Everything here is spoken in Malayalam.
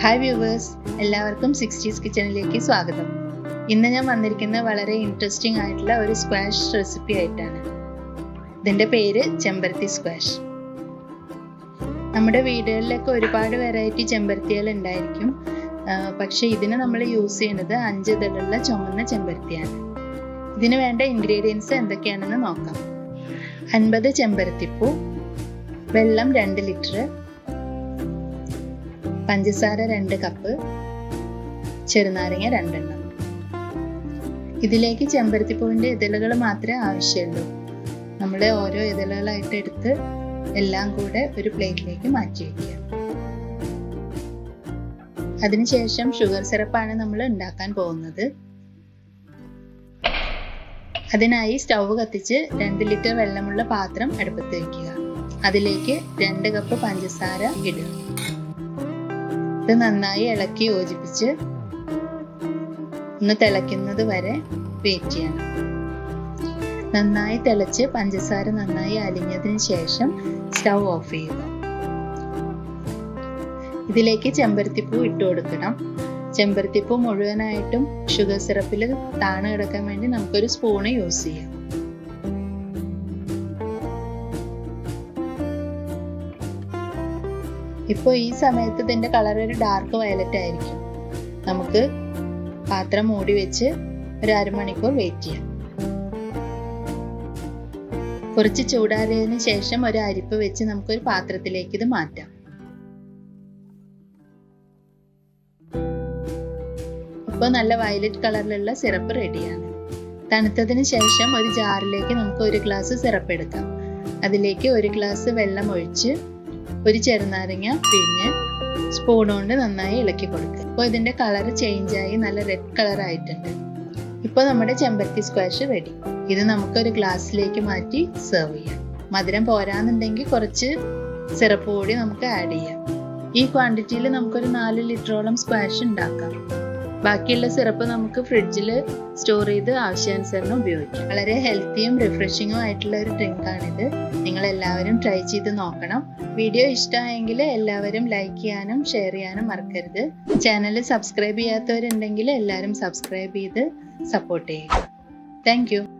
ഹായ് വ്യൂവേഴ്സ് എല്ലാവർക്കും സിക്സ്റ്റീസ് കിച്ചണിലേക്ക് സ്വാഗതം ഇന്ന് ഞാൻ വന്നിരിക്കുന്നത് വളരെ ഇൻട്രസ്റ്റിംഗ് ആയിട്ടുള്ള ഒരു സ്ക്വാഷ് റെസിപ്പി ആയിട്ടാണ് ഇതിൻ്റെ പേര് ചെമ്പരത്തി സ്ക്വാഷ് നമ്മുടെ വീടുകളിലൊക്കെ ഒരുപാട് വെറൈറ്റി ചെമ്പരത്തികൾ ഉണ്ടായിരിക്കും പക്ഷേ ഇതിന് നമ്മൾ യൂസ് ചെയ്യുന്നത് അഞ്ച് ഇതളുള്ള ചുമന്ന ചെമ്പരത്തിയാണ് ഇതിന് വേണ്ട ഇൻഗ്രീഡിയൻസ് എന്തൊക്കെയാണെന്ന് നോക്കാം അൻപത് ചെമ്പരത്തിപ്പൂ വെള്ളം രണ്ട് ലിറ്റർ പഞ്ചസാര രണ്ട് കപ്പ് ചെറുനാരങ്ങ രണ്ടെണ്ണം ഇതിലേക്ക് ചെമ്പരത്തിപ്പൂവിൻ്റെ ഇതളുകൾ മാത്രമേ ആവശ്യമുള്ളൂ നമ്മൾ ഓരോ ഇതളുകളായിട്ട് എടുത്ത് എല്ലാം കൂടെ ഒരു പ്ലേറ്റിലേക്ക് മാറ്റി വയ്ക്കുക അതിനുശേഷം ഷുഗർ സിറപ്പാണ് നമ്മൾ ഉണ്ടാക്കാൻ പോകുന്നത് അതിനായി സ്റ്റൗ കത്തിച്ച് രണ്ട് ലിറ്റർ വെള്ളമുള്ള പാത്രം അടുപ്പത്ത് വയ്ക്കുക അതിലേക്ക് രണ്ട് കപ്പ് പഞ്ചസാര ഇടുക ഇത് നന്നായി ഇളക്കി യോജിപ്പിച്ച് ഒന്ന് തിളയ്ക്കുന്നത് വരെ വെയിറ്റ് ചെയ്യണം നന്നായി തിളച്ച് പഞ്ചസാര നന്നായി അലിഞ്ഞതിന് ശേഷം സ്റ്റൗ ഓഫ് ചെയ്യുക ഇതിലേക്ക് ചെമ്പരത്തിപ്പൂ ഇട്ട് കൊടുക്കണം ചെമ്പരത്തിപ്പൂ മുഴുവനായിട്ടും ഷുഗർ സിറപ്പിൽ താണു കിടക്കാൻ വേണ്ടി നമുക്കൊരു സ്പൂണ് യൂസ് ചെയ്യാം ഇപ്പോൾ ഈ സമയത്ത് ഇതിൻ്റെ കളർ ഒരു ഡാർക്ക് വയലറ്റ് ആയിരിക്കും നമുക്ക് പാത്രം മൂടി വെച്ച് ഒരു അരമണിക്കൂർ വെയിറ്റ് ചെയ്യാം കുറച്ച് ചൂടാറിയതിന് ശേഷം ഒരു അരിപ്പ് വെച്ച് നമുക്കൊരു പാത്രത്തിലേക്ക് ഇത് മാറ്റാം ഇപ്പോൾ നല്ല വയലറ്റ് കളറിലുള്ള സിറപ്പ് റെഡിയാണ് തണുത്തതിന് ശേഷം ഒരു ജാറിലേക്ക് നമുക്ക് ഒരു ഗ്ലാസ് സിറപ്പ് എടുക്കാം അതിലേക്ക് ഒരു ഗ്ലാസ് വെള്ളം ഒഴിച്ച് ഒരു ചെറുനാരങ്ങ പിഴിഞ്ഞ് സ്പൂൺ കൊണ്ട് നന്നായി ഇളക്കി കൊടുക്കുക അപ്പോൾ ഇതിൻ്റെ കളർ ചേഞ്ചായി നല്ല റെഡ് കളർ ആയിട്ടുണ്ട് ഇപ്പോൾ നമ്മുടെ ചെമ്പരത്തി സ്ക്വാഷ് റെഡി ഇത് നമുക്കൊരു ഗ്ലാസ്സിലേക്ക് മാറ്റി സെർവ് ചെയ്യാം മധുരം പോരാന്നുണ്ടെങ്കിൽ കുറച്ച് സിറപ്പ് കൂടി നമുക്ക് ആഡ് ചെയ്യാം ഈ ക്വാണ്ടിറ്റിയിൽ നമുക്കൊരു നാല് ലിറ്ററോളം സ്ക്വാഷ് ഉണ്ടാക്കാം ബാക്കിയുള്ള സിറപ്പ് നമുക്ക് ഫ്രിഡ്ജിൽ സ്റ്റോർ ചെയ്ത് ആവശ്യാനുസരണം ഉപയോഗിക്കാം വളരെ ഹെൽത്തിയും റിഫ്രഷിങ്ങും ആയിട്ടുള്ള ഒരു ഡ്രിങ്ക് ആണിത് നിങ്ങൾ എല്ലാവരും ട്രൈ ചെയ്ത് നോക്കണം വീഡിയോ ഇഷ്ടമായെങ്കിൽ എല്ലാവരും ലൈക്ക് ചെയ്യാനും ഷെയർ ചെയ്യാനും മറക്കരുത് ചാനൽ സബ്സ്ക്രൈബ് ചെയ്യാത്തവരുണ്ടെങ്കിൽ എല്ലാവരും സബ്സ്ക്രൈബ് ചെയ്ത് സപ്പോർട്ട് ചെയ്യുക താങ്ക്